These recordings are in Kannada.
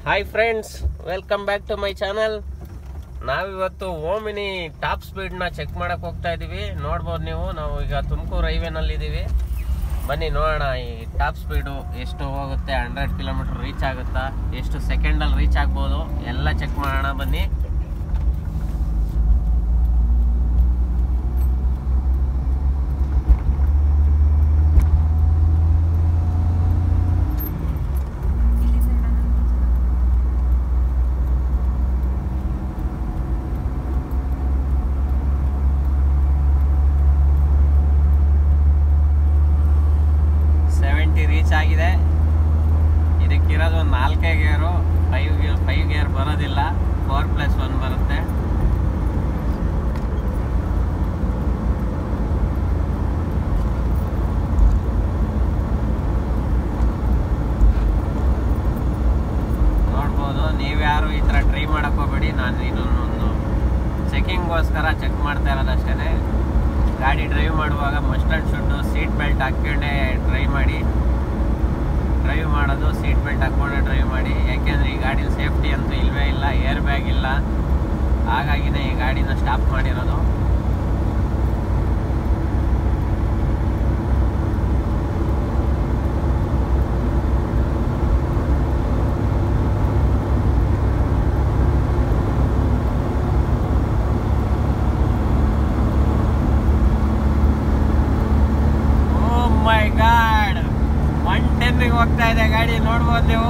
hi friends welcome back to my channel ನಾವಿವತ್ತು ಓಮಿನಿ ಟಾಪ್ ಸ್ಪೀಡ್ನ ಚೆಕ್ ಮಾಡಕ್ ಹೋಗ್ತಾ ಇದೀವಿ ನೋಡ್ಬೋದು ನೀವು ನಾವು ಈಗ ತುಮಕೂರು ಹೈವೇನಲ್ಲಿ ಇದ್ದೀವಿ ಬನ್ನಿ ನೋಡೋಣ ಈ ಟಾಪ್ ಸ್ಪೀಡು ಎಷ್ಟು ಹೋಗುತ್ತೆ ಹಂಡ್ರೆಡ್ ಕಿಲೋಮೀಟರ್ ರೀಚ್ ಆಗುತ್ತಾ ಎಷ್ಟು ಸೆಕೆಂಡಲ್ಲಿ ರೀಚ್ ಆಗ್ಬೋದು ಎಲ್ಲ ಚೆಕ್ ಮಾಡೋಣ ಬನ್ನಿ ಸೆವೆಂಟಿ ರೀಚ್ ಆಗಿದೆ ಇದಕ್ಕಿರೋದು ಒಂದು ನಾಲ್ಕೇ gear five gear five gear ಬರೋದಿಲ್ಲ ಫೋರ್ ಪ್ಲಸ್ ಒನ್ ಬರುತ್ತೆ ನೋಡ್ಬೋದು ನೀವ್ಯಾರು ಈ ಥರ ಟ್ರೈ ಮಾಡಕ್ ಹೋಗ್ಬೇಡಿ ನಾನು ಇದನ್ನೊಂದು ಚೆಕಿಂಗ್ಗೋಸ್ಕರ ಚೆಕ್ ಮಾಡ್ತಾ ಇರೋದಷ್ಟೇ ಗಾಡಿ ಡ್ರೈವ್ ಮಾಡುವಾಗ must and should seat belt ಹಾಕ್ಕೊಂಡೇ ಡ್ರೈವ್ ಮಾಡಿ ಡ್ರೈವ್ ಮಾಡೋದು ಸೀಟ್ ಬೆಲ್ಟ್ ಹಾಕ್ಕೊಂಡೆ ಡ್ರೈವ್ ಮಾಡಿ ಯಾಕೆಂದರೆ ಈ ಗಾಡಿ ಸೇಫ್ಟಿ ಅಂತೂ ಇಲ್ಲವೇ ಇಲ್ಲ ಏರ್ ಬ್ಯಾಗ್ ಇಲ್ಲ ಹಾಗಾಗಿನೇ ಈ ಗಾಡಿನ ಸ್ಟಾಪ್ ಮಾಡಿರೋದು ಓ ಮೈ ಗಾಡ್ ಒನ್ ಟೆನ್ನಿಗೆ ಹೋಗ್ತಾ ಇದೆ ಗಾಡಿ ನೋಡ್ಬೋದು ನೀವು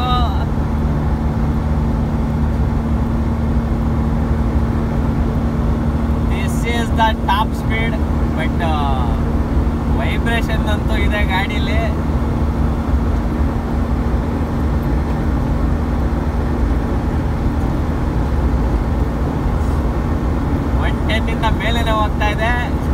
this is the top speed but vibration ಅಂತೂ ಇದೆ ಗಾಡೀಲಿ ಒನ್ ಟೆನ್ನಿಂದ ಮೇಲೆನೆ ಹೋಗ್ತಾ ಇದೆ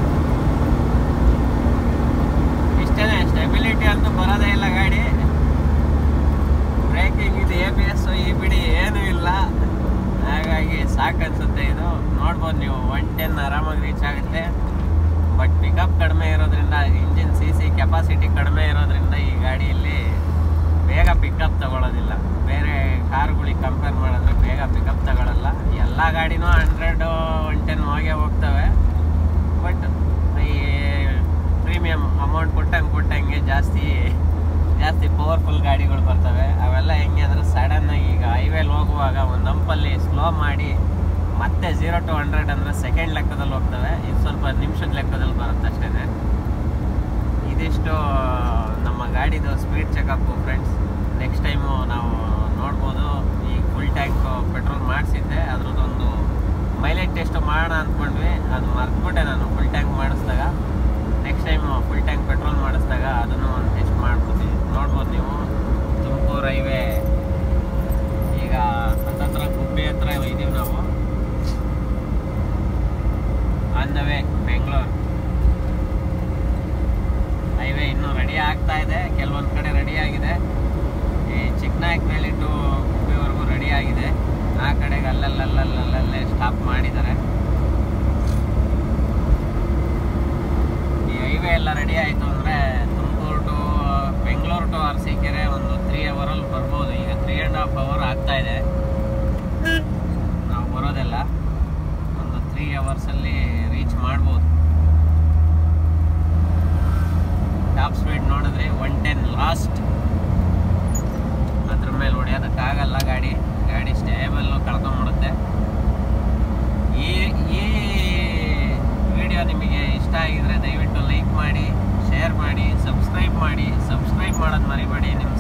ಇಷ್ಟೇನೆ ಸ್ಟೆಬಿಲಿಟಿ ಅಂತೂ ಬರೋದೇ ಇಲ್ಲ ಗಾಡಿ ಬ್ರೇಕಿಂಗ್ ಇದು ಎ ಬಿ ಎಸ್ ಈ ಬಿಡಿ ಏನೂ ಇಲ್ಲ ಹಾಗಾಗಿ ಸಾಕನ್ಸುತ್ತೆ ಇದು ನೋಡ್ಬೋದು ನೀವು ಒನ್ ಟೆನ್ ಆರಾಮಾಗಿ ರೀಚ್ ಆಗುತ್ತೆ ಬಟ್ ಪಿಕಪ್ ಕಡಿಮೆ ಇರೋದ್ರಿಂದ ಇಂಜಿನ್ ಸಿ ಸಿ ಕೆಪಾಸಿಟಿ ಕಡಿಮೆ ಇರೋದ್ರಿಂದ ಈ ಗಾಡಿಯಲ್ಲಿ ಬೇಗ ಪಿಕಪ್ ತಗೊಳ್ಳೋದಿಲ್ಲ ಬೇರೆ ಕಾರ್ಗಳಿಗೆ ಕಂಪೇರ್ ಮಾಡಿದ್ರೆ ಬೇಗ ಪಿಕಪ್ ತಗೊಳ್ಳಲ್ಲ ಎಲ್ಲ ಗಾಡಿನೂ ಹಂಡ್ರೆಡ್ ಒನ್ ಟೆನ್ ಹೋಗೇ ಹೋಗ್ತವೆ ಬಟ್ ಈ ಪ್ರೀಮಿಯಂ ಅಮೌಂಟ್ ಕೊಟ್ಟಂಗೆ ಕೊಟ್ಟಂಗೆ ಜಾಸ್ತಿ ಜಾಸ್ತಿ ಪವರ್ಫುಲ್ ಗಾಡಿಗಳು ಬರ್ತವೆ ಅವೆಲ್ಲ ಹೆಂಗೆ ಅಂದರೆ ಸಡನ್ನಾಗಿ ಈಗ ಹೈವೇಲಿ ಹೋಗುವಾಗ ಒಂದು ಹಂಪಲ್ಲಿ ಸ್ಲೋ ಮಾಡಿ ಮತ್ತೆ ಝೀರೋ ಟು ಹಂಡ್ರೆಡ್ ಅಂದರೆ ಸೆಕೆಂಡ್ ಲೆಕ್ಕದಲ್ಲಿ ಹೋಗ್ತವೆ ಇದು ಸ್ವಲ್ಪ ನಿಮಿಷದ ಲೆಕ್ಕದಲ್ಲಿ ಬರುತ್ತೆ ಅಷ್ಟೇ ಇದಿಷ್ಟು ನಮ್ಮ ಗಾಡಿದು speed checkup friends next time ನಾವು ನೋಡ್ಬೋದು ಈ ಫುಲ್ ಟ್ಯಾಂಕ್ ಪೆಟ್ರೋಲ್ ಮಾಡಿಸಿದ್ದೆ ಅದ್ರದ್ದೊಂದು ಮೈಲೇಜ್ ಟೆಸ್ಟ್ ಮಾಡೋಣ ಅಂದ್ಕೊಂಡ್ವಿ ಅದು ಮರ್ತ್ಬಿಟ್ಟೆ ನಾನು ಫುಲ್ ಟ್ಯಾಂಕ್ ಮಾಡಿಸಿದಾಗ next time full tank petrol ಮಾಡಿಸಿದಾಗ ಅದನ್ನು ಒಂದು ಟೆಸ್ಟ್ ಮಾಡ್ಬಿಡ್ತೀವಿ ನೋಡ್ಬೋದು ನೀವು ತುಮಕೂರು ಹೈವೇ ಈಗ ಹತ್ತತ್ರ ಗುಬ್ಬಿ ಹತ್ರ ಇದ್ದೀವಿ ನಾವು on the way Bengaluru highway ಇನ್ನೂ ರೆಡಿ ಆಗ್ತಾ ಇದೆ ಕೆಲವೊಂದು ಕಡೆ ರೆಡಿ ಆಗಿದೆ ಈ ಚಿಕ್ಕನಾಯಕನಹಳ್ಳಿ ಟು ಗುಬ್ಬಿವರೆಗೂ ರೆಡಿ ಆಗಿದೆ ಆ ಕಡೆಗೆ ಅಲ್ಲಲ್ಲಲ್ಲಲ್ಲಲ್ಲೇ ಸ್ಟಾಪ್ ಮಾಡಿದ್ದಾರೆ ಈ ಹೈವೇ ಎಲ್ಲ ರೆಡಿ ಆಯಿತು ಅಂದರೆ ತುಮಕೂರು ಟು ಬೆಂಗಳೂರು ಟು ಅರಸೀಕೆರೆ ಒಂದು ತ್ರೀ ಅವರಲ್ಲಿ ಬರ್ಬೋದು ಈಗ ತ್ರೀ ಆ್ಯಂಡ್ ಹಾಫ್ ಅವರ್ ಆಗ್ತಾ ಇದೆ ನಾವು ಬರೋದೆಲ್ಲ ಒಂದು ತ್ರೀ ಅವರ್ಸಲ್ಲಿ ರೀಚ್ ಮಾಡ್ಬೋದು ಟಾಪ್ ಸ್ಪೀಡ್ ನೋಡಿದ್ರೆ ಒನ್ ಟೆನ್ ಲಾಸ್ಟ್ ಅದ್ರ ಮೇಲೆ ಹೊಡೆಯೋದಕ್ಕಾಗಲ್ಲ ಗಾಡಿ ಗಾಡಿ ಸ್ಟೇಬಲ್ಲು ಕಳ್ಕೊಂಬಿಡುತ್ತೆ ಈ ಈ ವಿಡಿಯೋ ನಿಮಗೆ ಇಷ್ಟ ಆಗಿದ್ರೆ ದಯವಿಟ್ಟು ಲೈಕ್ ಮಾಡಿ ಶೇರ್ ಮಾಡಿ ಸಬ್ಸ್ಕ್ರೈಬ್ ಮಾಡಿ ಸಬ್ಸ್ಕ್ರೈಬ್ ಮಾಡೋದು ಮರಿಬೇಡಿ ನಿಮ್ಮ